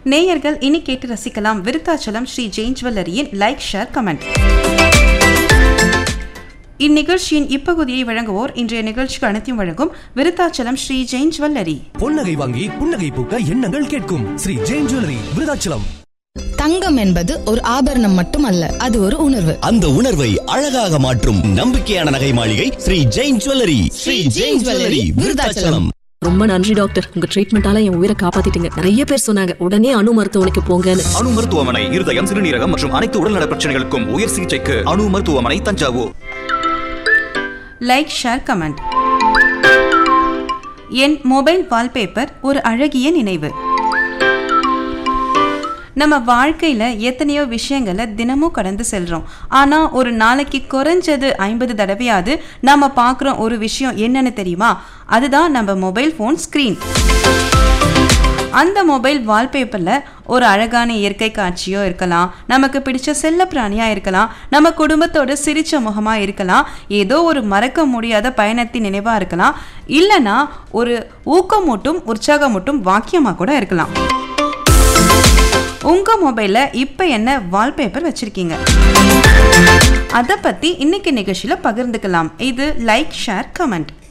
நேயர்கள் இனி கேட்டு ரசிக்கலாம் விருத்தாச்சலம் ஸ்ரீ ஜெயின் ஜுவல்லரியின் லைக் ஷேர் கமெண்ட் இந்நிகழ்ச்சியின் இப்பகுதியை வழங்குவோர் இன்றைய நிகழ்ச்சிக்கு அனைத்தையும் வழங்கும் விருத்தாச்சலம் ஸ்ரீ ஜெயின் ஜுவல்லரி பொன்னகை வாங்கி புன்னகை பூக்க எண்ணங்கள் கேட்கும் ஸ்ரீ ஜெயின் ஜுவல்லரி விருதாச்சலம் தங்கம் என்பது ஒரு ஆபரணம் மட்டுமல்ல அது ஒரு உணர்வு அந்த உணர்வை அழகாக மாற்றும் நம்பிக்கையான நகை மாளிகை ஸ்ரீ ஜெயின் ஜுவல்லரி ஸ்ரீ ஜெயின் ஜுவல்லரி விருதாச்சலம் ரொம்ப நன்றி டாக்டர் உங்க ட்ரீட்மெண்டால என் உயிரை காப்பாத்திட்டீங்க நிறைய பேர் சொன்னாங்க உடனே அணு மருத்துவமனைக்கு போங்கன்னு அணு மருத்துவமனை இருதயம் சிறுநீரகம் மற்றும் அனைத்து உடல்நல பிரச்சனைகளுக்கும் உயர் சிகிச்சைக்கு அணு மருத்துவமனை தஞ்சாவூர் லைக் ஷேர் கமெண்ட் என் மொபைல் வால்பேப்பர் ஒரு அழகிய நினைவு நம்ம வாழ்க்கையில எத்தனையோ விஷயங்களை தினமும் கடந்து செல்றோம் ஆனா ஒரு நாளைக்கு குறைஞ்சது ஐம்பது தடவையாவது நாம பார்க்குறோம் ஒரு விஷயம் என்னன்னு தெரியுமா அதுதான் நம்ம மொபைல் ஃபோன் ஸ்க்ரீன் அந்த மொபைல் வால்பேப்பரில் ஒரு அழகான இயற்கை காட்சியோ இருக்கலாம் நமக்கு பிடிச்ச செல்ல பிராணியாக இருக்கலாம் நம்ம குடும்பத்தோட சிரிச்ச முகமாக இருக்கலாம் ஏதோ ஒரு மறக்க முடியாத பயணத்தின் நினைவாக இருக்கலாம் இல்லைன்னா ஒரு ஊக்கமூட்டும் உற்சாகமூட்டும் வாக்கியமாக கூட இருக்கலாம் உங்கள் மொபைலில் இப்போ என்ன வால்பேப்பர் வச்சுருக்கீங்க அதை பற்றி இன்னைக்கு நிகழ்ச்சியில் பகிர்ந்துக்கலாம் இது லைக் ஷேர் கமெண்ட்